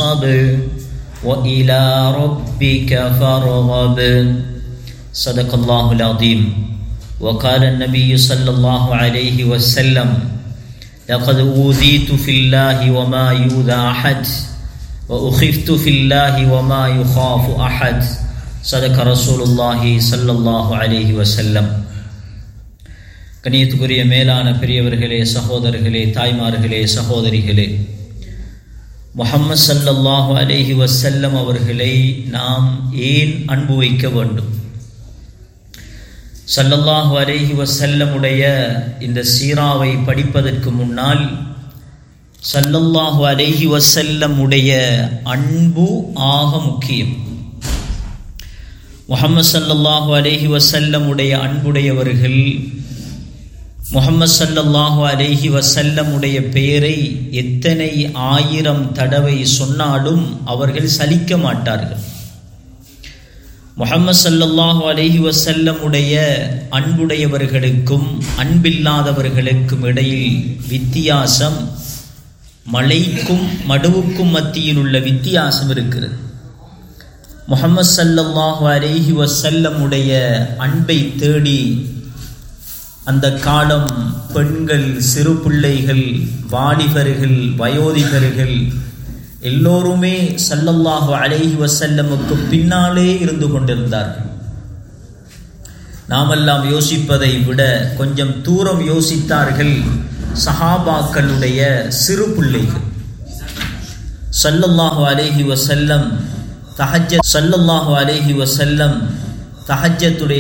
فانصب وإلى ربك فارغب صدق الله العظيم وقال النبي صلى الله عليه وسلم لقد أوذيت في الله وما يؤذى أحد وأخفت في الله وما يخاف أحد صدق رسول الله صلى الله عليه وسلم கணியத்துக்குரிய மேலான பெரியவர்களே சகோதரர்களே தாய்மார்களே சகோதரிகளே முஹம்மது சல்லல்லாஹு அலைஹி வசல்லம் அவர்களை நாம் ஏன் அன்பு வைக்க வேண்டும் சல்லல்லாஹு அலைஹி வசல்லமுடைய இந்த சீராவை படிப்பதற்கு முன்னால் சல்லல்லாஹு அலைஹி வசல்லமுடைய அன்பு ஆக முக்கியம் முகமது சல்லல்லாஹு அலைஹி வசல்லமுடைய அன்புடையவர்கள் முகமது சல்லல்லாஹு அலைஹி வசல்லமுடைய பெயரை எத்தனை ஆயிரம் தடவை சொன்னாலும் அவர்கள் சலிக்க மாட்டார்கள் முகமது சல்லல்லாஹு அலைஹி வசல்லமுடைய அன்புடையவர்களுக்கும் அன்பில்லாதவர்களுக்கும் இடையில் வித்தியாசம் மலைக்கும் மடுவுக்கும் மத்தியில் உள்ள வித்தியாசம் இருக்கிறது முகமது சல்லல்லாஹு அலைஹி வசல்லமுடைய அன்பை தேடி அந்த காலம் பெண்கள் சிறு பிள்ளைகள் வாலிபர்கள் வயோதிகர்கள் எல்லோருமே சல்லல்லாஹு அலைஹி வசல்லமுக்கு பின்னாலே இருந்து கொண்டிருந்தார்கள் நாமெல்லாம் யோசிப்பதை விட கொஞ்சம் தூரம் யோசித்தார்கள் சஹாபாக்களுடைய சிறு பிள்ளைகள் சல்லல்லாஹு அலைஹி வசல்லம் தஹஜ சல்லல்லாஹு அலைஹி வசல்லம் தஹஜத்துடைய